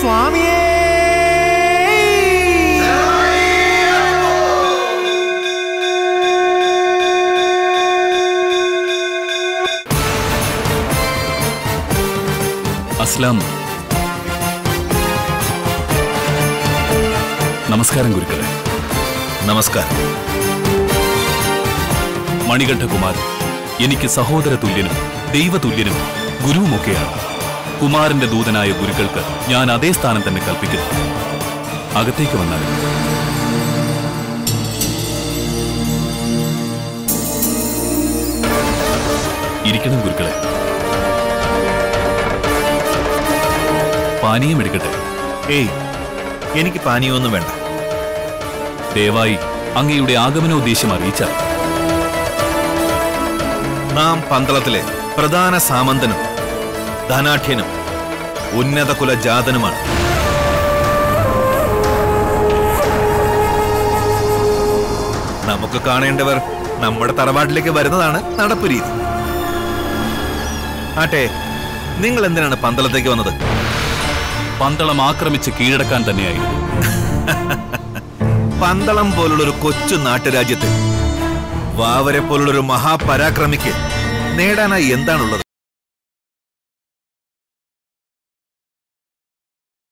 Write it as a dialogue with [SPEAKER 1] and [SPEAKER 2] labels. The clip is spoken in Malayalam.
[SPEAKER 1] സ്വാമിയേ
[SPEAKER 2] അസ്ലാം നമസ്കാരം ഗുരുക്കളെ
[SPEAKER 3] നമസ്കാരം
[SPEAKER 2] മണികണ്ഠകുമാരൻ എനിക്ക് സഹോദര തുല്യനും ദൈവതുല്യനും ഗുരുവുമൊക്കെയാണ് കുമാരന്റെ ദൂതനായ ഗുരുക്കൾക്ക് ഞാൻ അതേ സ്ഥാനം തന്നെ കൽപ്പിക്കുന്നു അകത്തേക്ക് വന്നാൽ ഇരിക്കണം ഗുരുക്കളെ പാനീയം എടുക്കട്ടെ
[SPEAKER 3] ഏയ് എനിക്ക് പാനീയമൊന്നും വേണ്ട
[SPEAKER 2] ദയവായി അങ്ങയുടെ ആഗമനോദ്ദേശം അറിയിച്ചാൽ
[SPEAKER 3] നാം പന്തളത്തിലെ പ്രധാന സാമന്തനും ധനാഠ്യനും ഉന്നത കുലജാതനുമാണ് നമുക്ക് കാണേണ്ടവർ നമ്മുടെ തറവാട്ടിലേക്ക് വരുന്നതാണ് നടപ്പ് രീതി ആട്ടെ നിങ്ങൾ എന്തിനാണ് പന്തളത്തേക്ക് വന്നത്
[SPEAKER 2] പന്തളം ആക്രമിച്ച് കീഴടക്കാൻ തന്നെയായിരുന്നു
[SPEAKER 3] പന്തളം പോലുള്ള ഒരു കൊച്ചു നാട്ടുരാജ്യത്ത് വാവരെ പോലുള്ള ഒരു മഹാപരാക്രമിക്ക് നേടാനായി എന്താണുള്ളത്